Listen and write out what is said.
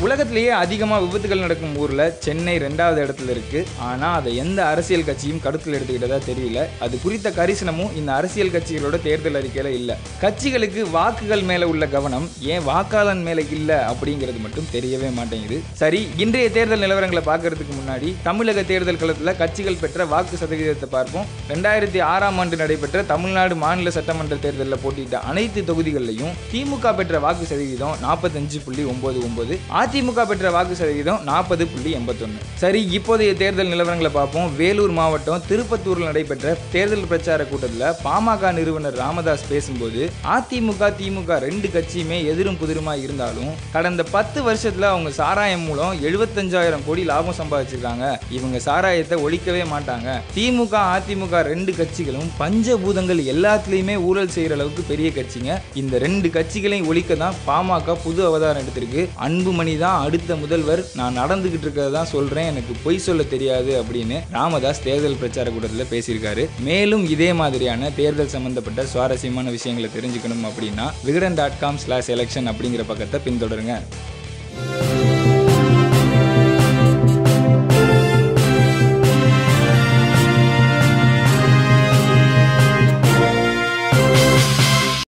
உலகத்திலேயே அதிகமாக விபத்துகள் நடக்கும் ஊரில் சென்னை ரெண்டாவது இடத்துல இருக்கு ஆனால் அதை எந்த அரசியல் கட்சியும் கருத்தில் எடுத்துக்கிட்டதா தெரியல அது குறித்த கரிசனமும் இந்த அரசியல் கட்சிகளோட தேர்தல் அறிக்கையில் இல்லை கட்சிகளுக்கு வாக்குகள் மேலே உள்ள கவனம் ஏன் வாக்காளன் மேலே இல்லை அப்படிங்கிறது மட்டும் தெரியவே மாட்டேங்குது சரி இன்றைய தேர்தல் நிலவரங்களை பார்க்கறதுக்கு முன்னாடி தமிழக தேர்தல் களத்தில் கட்சிகள் பெற்ற வாக்கு சதவீதத்தை பார்ப்போம் ரெண்டாயிரத்தி ஆறாம் ஆண்டு நடைபெற்ற தமிழ்நாடு மாநில சட்டமன்ற தேர்தலில் போட்டியிட்ட அனைத்து தொகுதிகளிலையும் திமுக பெற்ற வாக்கு சதவீதம் நாற்பத்தஞ்சு புள்ளி ஒன்பது ஒன்பது அதிமுக பெற்ற வாக்கு சதவீதம் நாற்பது புள்ளி எண்பத்தொன்று சரி இப்போதைய தேர்தல் நிலவரங்களை பார்ப்போம் வேலூர் மாவட்டம் திருப்பத்தூரில் நடைபெற்ற தேர்தல் பிரச்சார கூட்டத்தில் பாமக நிறுவனர் ராமதாஸ் பேசும்போது அதிமுக திமுக ரெண்டு கட்சியுமே எதிரும் புதிருமா இருந்தாலும் கடந்த பத்து வருஷத்துல அவங்க சாராயம் மூலம் எழுபத்தஞ்சாயிரம் கோடி லாபம் சம்பாதிச்சிருக்காங்க இவங்க சாராயத்தை ஒழிக்கவே மாட்டாங்க திமுக அதிமுக ரெண்டு கட்சிகளும் பஞ்சபூதங்கள் எல்லாத்துலேயுமே ஊழல் செய்யற அளவுக்கு பெரிய கட்சிங்க இந்த ரெண்டு கட்சிகளையும் ஒழிக்க தான் பாமக புது அவதாரம் எடுத்திருக்கு அன்புமணி தான் அடுத்த முதல்வர் நான் நடந்துகிட்டு இருக்கிறத தான் சொல்றேன் எனக்கு பொய் சொல்ல தெரியாது அப்படின்னு ராமதாஸ் தேர்தல் பிரச்சார கூட்டத்தில் பேசியிருக்காரு மேலும் இதே மாதிரியான தேர்தல் சம்பந்தப்பட்ட சுவாரஸ்யமான விஷயங்களை தெரிஞ்சுக்கணும் அப்படின்னா Vikatan dot com slash election அப்படிங்கிற பக்கத்தை பின்தொடருங்க